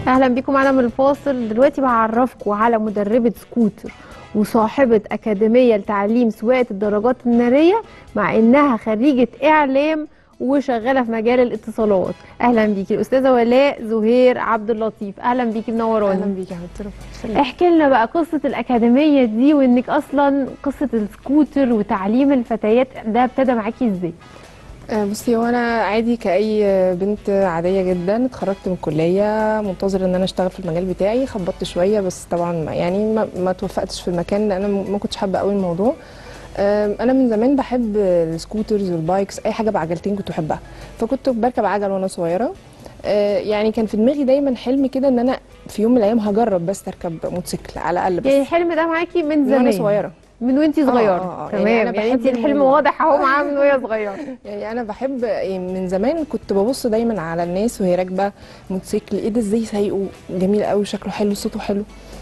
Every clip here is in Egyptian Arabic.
اهلا بيكم معانا من الفاصل دلوقتي بعرفكم على مدربه سكوتر وصاحبه اكاديميه لتعليم سواقه الدراجات الناريه مع انها خريجه اعلام وشغاله في مجال الاتصالات اهلا بيكي الاستاذه ولاء زهير عبد اللطيف اهلا بيكي منوراني اهلا بيكي يا حبيبتي ربنا يخليك. احكي لنا بقى قصه الاكاديميه دي وانك اصلا قصه السكوتر وتعليم الفتيات ده ابتدى معاكي ازاي آه، بصي هو انا عادي كاي بنت عاديه جدا اتخرجت من الكليه منتظر ان انا اشتغل في المجال بتاعي خبطت شويه بس طبعا ما- يعني ما, ما توفقتش في المكان لان انا ما كنتش حابه قوي الموضوع آم، انا من زمان بحب السكوترز والبايكس اي حاجه بعجلتين كنت بحبها فكنت بركب عجل وانا صغيره آه، يعني كان في دماغي دايما حلم كده ان انا في يوم من الايام هجرب بس اركب موتوسيكل على الاقل بس يعني الحلم ده معاكي من زمان وانا صغيره من وانتي صغيره آه، آه، تمام يعني يعني, أنا انت بحب الحلم من- واضح اهو معاها من وهي صغيره يعني انا بحب من زمان كنت ببص دايما على الناس وهي راكبه موتوسيكل ايه ده ازاي سايقه جميل قوي شكله حلو صوته حلو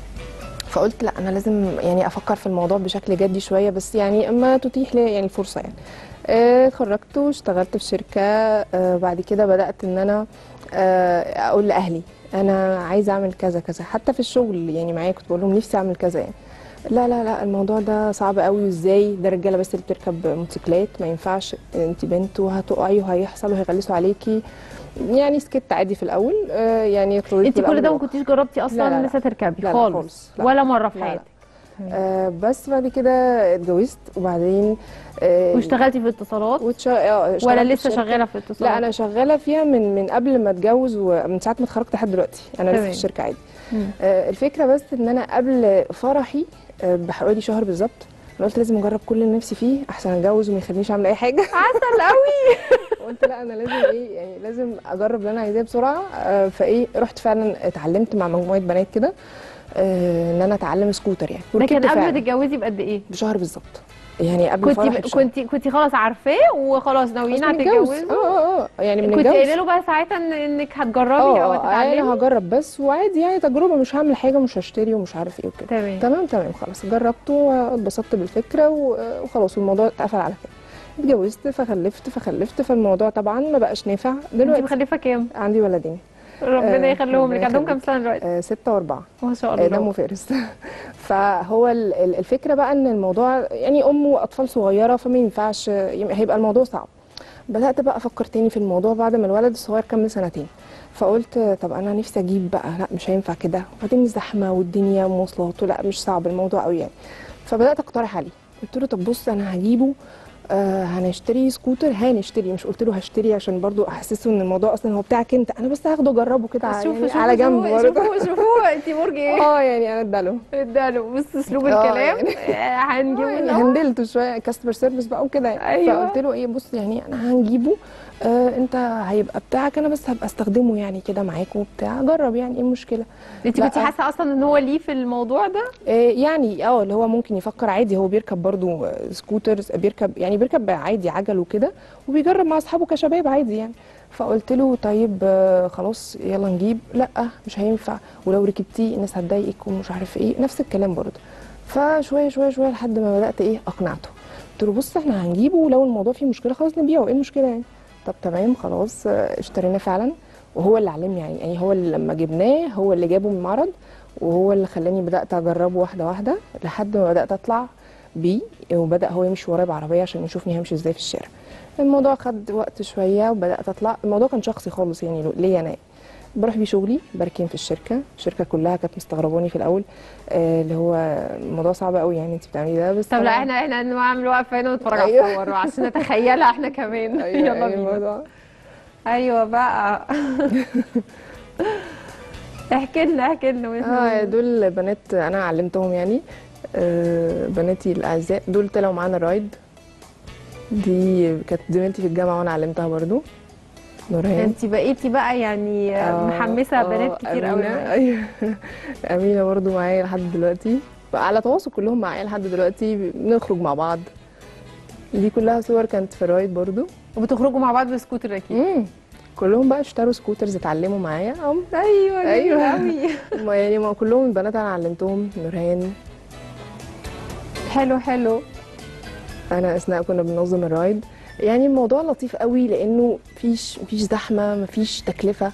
فقلت لا انا لازم يعني افكر في الموضوع بشكل جدي شويه بس يعني اما تتيح لي يعني الفرصه يعني آه، اتخرجت واشتغلت في شركه آه، بعد كده بدات ان انا آه، اقول لاهلي انا عايزه اعمل كذا كذا حتى في الشغل يعني معايا كنت بقول لهم نفسي اعمل كذا يعني لا لا لا الموضوع ده صعب قوي وازاي ده رجاله بس اللي بتركب موتوسيكلات ما ينفعش انت بنت وهتقعي وهيحصل وهيغلسوا عليكي يعني سكت عادي في الاول آه، يعني اضطريت انت كل بالأمر ده ما الواقع. كنتيش جربتي اصلا لا، لا، لا. لسه تركبي لا، لا، خالص, خالص. لا. ولا مره في لا، لا. حياتك آه بس بعد كده اتجوزت وبعدين آه واشتغلتي في الاتصالات وتش... آه اشتغلت ولا في لسه الشركة. شغاله في الاتصالات لا انا شغاله فيها من من قبل ما اتجوز ومن ساعه ما اتخرجت لحد دلوقتي انا لسه تمام. في الشركه عادي مم. آه الفكره بس ان انا قبل فرحي آه بحوالي شهر بالظبط انا قلت لازم اجرب كل اللي نفسي فيه احسن اتجوز وما يخلينيش اعمل اي حاجه عسل قوي قلت لا انا لازم ايه يعني لازم اجرب اللي انا عايزاه بسرعه آه فايه رحت فعلا اتعلمت مع مجموعه بنات كده آه ان انا اتعلم سكوتر يعني ده كان وركبت قبل ما فعلاً تتجوزي بقد ايه بشهر بالظبط يعني قبل فرحي كنت بشهر كنت كنت خلاص عارفاه وخلاص ناويين خلاص بنتجوز. هتتجوزوا اه اه اه يعني كنت بنتجوز قايله له بقى ساعتها إن- انك هتجربي او اه هتتعلمي انا هجرب بس وعادي يعني تجربه مش هعمل حاجه مش هشتري ومش عارف ايه وكده تمام تمام تمام خلاص جربت واتبسطت بالفكره و- وخلاص والموضوع اتقفل على كده اتجوزت فخلفت فخلفت فالموضوع طبعا ما بقاش نافع انت دلوقتي مخلفه كام عندي ولدين ربنا آه، يخليهم لك ربنا عندهم كام يخليك. سنه دلوقتي آه ستة وأربعة ما شاء آه الله دم وفارس فهو ال- ال- الفكرة بقى إن الموضوع يعني أم وأطفال صغيرة فما ينفعش يعني هيبقى الموضوع صعب بدأت بقى أفكر تاني في الموضوع بعد ما الولد الصغير كمل سنتين فقلت طب أنا نفسي أجيب بقى لا مش هينفع كده وبعدين الزحمة والدنيا ومواصلات لا مش صعب الموضوع قوي يعني فبدأت أقترح عليه قلت له طب بص أنا هجيبه آه هنشتري سكوتر هنشتري مش قلت له هشتري عشان برضو احسسه ان الموضوع اصلا هو بتاعك انت انا بس هاخده اجربه كده بس ع- شوفوا يعني شوفوا على جنب شوفوا برضه شوفوا شوفوا انت برج ايه اه يعني انا اداله اداله بص اسلوب آه، الكلام يعني. آه، هنجيبه يعني الأول. هندلته شويه كاستمر سيرفيس بقى وكده يعني أيوة. فقلت له ايه بص يعني انا هنجيبه آه انت هيبقى بتاعك انا بس هبقى استخدمه يعني كده معاك وبتاع جرب يعني ايه المشكله انت لا. كنت حاسه اصلا ان هو ليه في الموضوع ده آه يعني اه اللي هو ممكن يفكر عادي هو بيركب برضو آه، سكوترز بيركب يعني بيركب عادي عجل وكده وبيجرب مع اصحابه كشباب عادي يعني فقلت له طيب آه، خلاص يلا نجيب لا مش هينفع ولو ركبتيه الناس هتضايقك ومش عارف ايه نفس الكلام برضو فشويه شويه شويه لحد ما بدات ايه اقنعته قلت له بص احنا هنجيبه ولو الموضوع فيه مشكله خلاص نبيعه ايه المشكله يعني طب تمام خلاص آه، اشتريناه فعلا وهو اللي علمني يعني يعني هو اللي لما جبناه هو اللي جابه من المعرض وهو اللي خلاني بدات اجربه واحده واحده لحد ما بدات اطلع بيه وبدا هو يمشي ورايا بعربيه عشان يشوفني همشي ازاي في الشارع الموضوع خد وقت شويه وبدات اطلع الموضوع كان شخصي خالص يعني ليا انا بروح بيه شغلي بركن في الشركه الشركه كلها كانت مستغرباني في الاول آه اللي هو الموضوع صعب قوي يعني انت بتعملي ده بس طب لا طبعاً- احنا احنا نعمل وقفه هنا ونتفرج على أيوة. الصور عشان نتخيلها احنا كمان أيوة يلا يعني بينا الموضوع ايوه بقى احكي لنا احكي لنا اه دول بنات انا علمتهم يعني آه بناتي الاعزاء دول طلعوا معانا رايد دي كانت زميلتي في الجامعه وانا علمتها برضو نورهان انت بقيتي بقى يعني آه، محمسه آه، بنات كتير قوي أمينة، معاكي. ايوه امينه برضو معايا لحد دلوقتي على تواصل كلهم معايا لحد دلوقتي بنخرج مع بعض دي كلها صور كانت في الرايد برضو وبتخرجوا مع بعض بسكوتر اكيد مم. كلهم بقى اشتروا سكوترز اتعلموا معايا أو ايوه أيوة. ايوه قوي ما يعني ما كلهم البنات انا علمتهم نورهان حلو حلو انا اثناء كنا بننظم الرايد يعني الموضوع لطيف قوي لانه مفيش مفيش زحمه مفيش تكلفه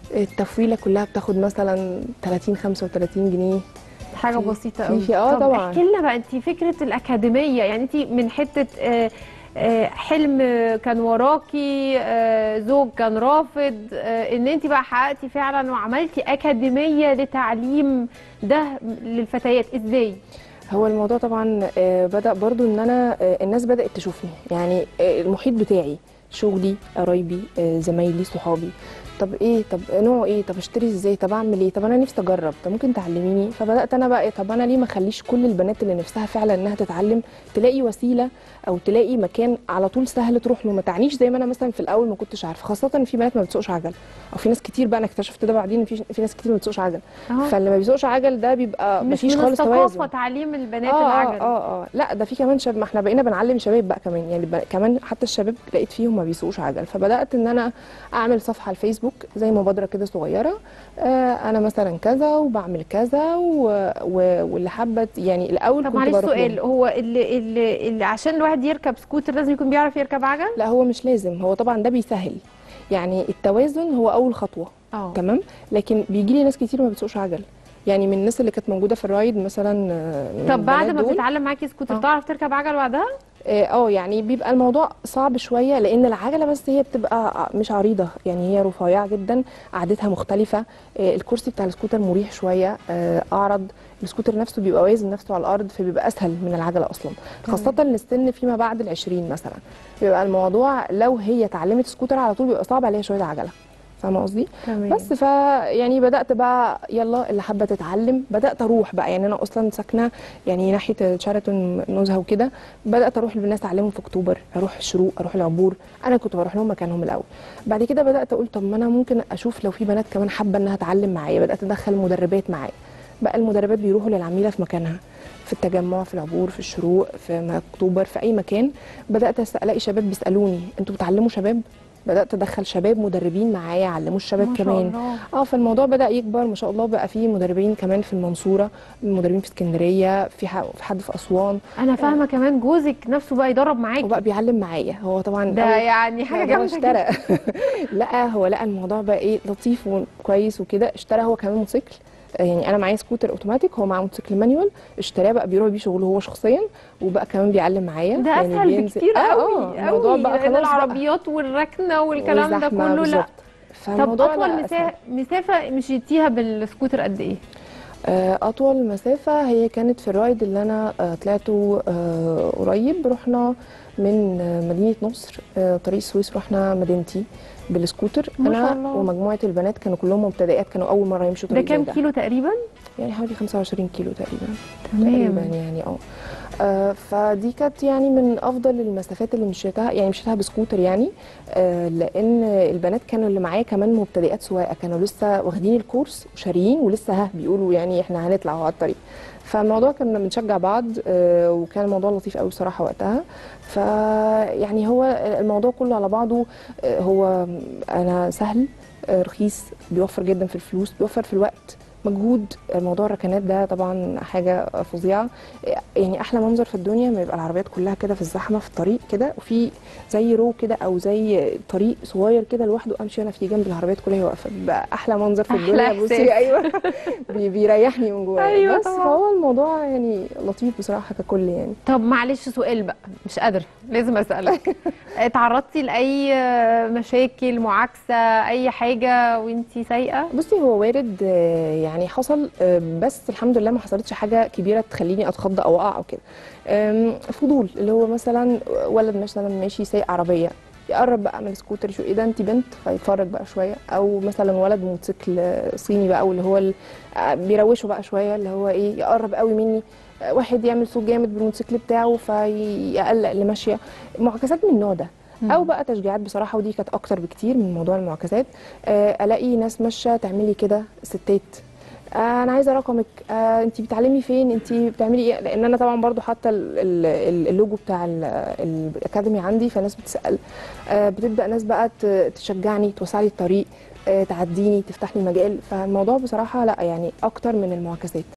التفويله كلها بتاخد مثلا 30 35 جنيه حاجه في- بسيطه في- قوي في- آه طب طبعاً. احكي لنا بقى انت فكره الاكاديميه يعني انت من حته آه، آه، حلم كان وراكي آه، زوج كان رافض آه، ان انت بقى حققتي فعلا وعملتي اكاديميه لتعليم ده للفتيات ازاي هو الموضوع طبعا آه، بدأ برضو ان انا آه، الناس بدأت تشوفني يعني آه، المحيط بتاعي شغلي قرايبي آه، زمايلي صحابي طب ايه طب نوعه ايه طب اشتري ازاي طب اعمل ايه طب انا نفسي اجرب طب ممكن تعلميني فبدات انا بقى إيه طب انا ليه ما اخليش كل البنات اللي نفسها فعلا انها تتعلم تلاقي وسيله او تلاقي مكان على طول سهل تروح له ما تعنيش زي ما انا مثلا في الاول ما كنتش عارفه خاصه إن في بنات ما بتسوقش عجل او في ناس كتير بقى انا اكتشفت ده بعدين إن في في ناس كتير ما بتسوقش عجل أهو. فاللي ما بيسوقش عجل ده بيبقى مش مفيش من خالص الثقافه توازن تعليم البنات اه العجل اه اه اه لا ده في كمان شباب ما احنا بقينا بنعلم شباب بقى كمان يعني ب... كمان حتى الشباب لقيت فيهم ما بيسوقوش عجل فبدات ان انا اعمل صفحه على الفيسبوك زي مبادره كده صغيره آه انا مثلا كذا وبعمل كذا و... و... واللي حابه يعني الاول طب كنت معلش بروح سؤال لهم. هو اللي, اللي, اللي عشان الواحد يركب سكوتر لازم يكون بيعرف يركب عجل لا هو مش لازم هو طبعا ده بيسهل يعني التوازن هو اول خطوه اه تمام لكن بيجي لي ناس كتير ما بتسوقش عجل يعني من الناس اللي كانت موجوده في الرايد مثلا آه، من طب بعد البنات ما دول، بتتعلم معاكي سكوتر آه. تعرف تركب عجل بعدها اه آه، يعني بيبقى الموضوع صعب شويه لان العجله بس هي بتبقى مش عريضه يعني هي رفيعه جدا قعدتها مختلفه آه، الكرسي بتاع السكوتر مريح شويه آه، اعرض السكوتر نفسه بيبقى وازن نفسه على الارض فبيبقى اسهل من العجله اصلا خاصه للسن فيما بعد العشرين مثلا بيبقى الموضوع لو هي اتعلمت سكوتر على طول بيبقى صعب عليها شويه عجله فاهمه قصدي تمام بس ف يعني بدات بقى يلا اللي حابه تتعلم بدات اروح بقى يعني انا اصلا ساكنه يعني ناحيه شيراتون نزهه وكده بدات اروح للناس اعلمهم في اكتوبر اروح الشروق اروح العبور انا كنت بروح لهم مكانهم الاول بعد كده بدات اقول طب ما انا ممكن اشوف لو في بنات كمان حابه انها تتعلم معايا بدات ادخل مدربات معايا بقى المدربات بيروحوا للعميله في مكانها في التجمع في العبور في الشروق في اكتوبر في اي مكان بدات أس- الاقي شباب بيسالوني انتوا بتعلموا شباب بدات ادخل شباب مدربين معايا علموا الشباب ما شاء كمان الله. اه فالموضوع بدا يكبر ما شاء الله بقى في مدربين كمان في المنصوره مدربين في اسكندريه في ح- في حد في اسوان انا فاهمه كمان جوزك نفسه بقى يدرب معاكي وبقى بيعلم معايا هو طبعا ده أول- يعني حاجه هو جامده جدا. اشترى لا هو لقى الموضوع بقى ايه لطيف وكويس وكده اشترى هو كمان موتوسيكل يعني انا معايا سكوتر اوتوماتيك هو معاه موتوسيكل مانيوال اشتراه بقى بيروح بيه شغله هو شخصيا وبقى كمان بيعلم معايا ده يعني اسهل بينزل- بكتير آه، قوي آه الموضوع قوي بقى لان خلاص بقى العربيات والركنه والكلام ده والزحمة كله لا بالظبط. طب فالموضوع اطول بقى مسافه مسافه مشيتيها بالسكوتر قد ايه آه، اطول مسافه هي كانت في الرايد اللي انا آه، طلعته آه، قريب رحنا من آه، مدينه نصر آه، طريق السويس رحنا مدينتي بالسكوتر ما انا شاء الله. ومجموعه البنات كانوا كلهم مبتدئات كانوا اول مره يمشوا ده طريق كام زي كيلو تقريبا يعني حوالي 25 كيلو تقريبا تقريبا تمام يعني اه آه، فدي كانت يعني من افضل المسافات اللي مشيتها يعني مشيتها بسكوتر يعني آه، لان البنات كانوا اللي معايا كمان مبتدئات سواقه كانوا لسه واخدين الكورس وشاريين ولسه ها بيقولوا يعني احنا هنطلع على الطريق فالموضوع كنا بنشجع بعض آه، وكان الموضوع لطيف قوي بصراحه وقتها فيعني هو الموضوع كله على بعضه آه، هو انا سهل آه، رخيص بيوفر جدا في الفلوس بيوفر في الوقت مجهود موضوع الركنات ده طبعا حاجه فظيعه يعني احلى منظر في الدنيا ما يبقى العربيات كلها كده في الزحمه في الطريق كده وفي زي رو كده او زي طريق صغير كده لوحده امشي انا فيه جنب العربيات كلها واقفه بيبقى احلى منظر في أحلى الدنيا إحساس. بصي ايوه بي- بيريحني من جوايا أيوة بس طبعاً. فهو الموضوع يعني لطيف بصراحه ككل يعني طب معلش سؤال بقى مش قادره لازم اسالك اتعرضتي لاي مشاكل معاكسه اي حاجه وانتي سايقه بصي هو وارد آه، يعني حصل آه، بس الحمد لله ما حصلتش حاجه كبيره تخليني اتخض او اقع او كده آم، فضول اللي هو مثلا ولد مثلا ماشي سايق عربيه يقرب بقى من السكوتر يشوف ايه ده انت بنت فيتفرج بقى شويه او مثلا ولد موتوسيكل آه، صيني بقى واللي هو ال- آه، بيروشوا بقى شويه اللي هو ايه يقرب قوي مني آه، واحد يعمل صوت جامد بالموتوسيكل بتاعه فيقلق اللي ماشيه معاكسات من النوع ده او بقى تشجيعات بصراحه ودي كانت اكتر بكتير من موضوع المعاكسات آه، الاقي ناس ماشيه تعملي كده ستات آه، انا عايزه رقمك آه، انت بتعلمي فين انت بتعملي ايه لان انا طبعا برضو حاطه ال- ال- اللوجو بتاع ال- الاكاديمي عندي فناس بتسال آه، بتبدا ناس بقى ت- تشجعني توسع لي الطريق آه، تعديني تفتح لي مجال فالموضوع بصراحه لا يعني اكتر من المعاكسات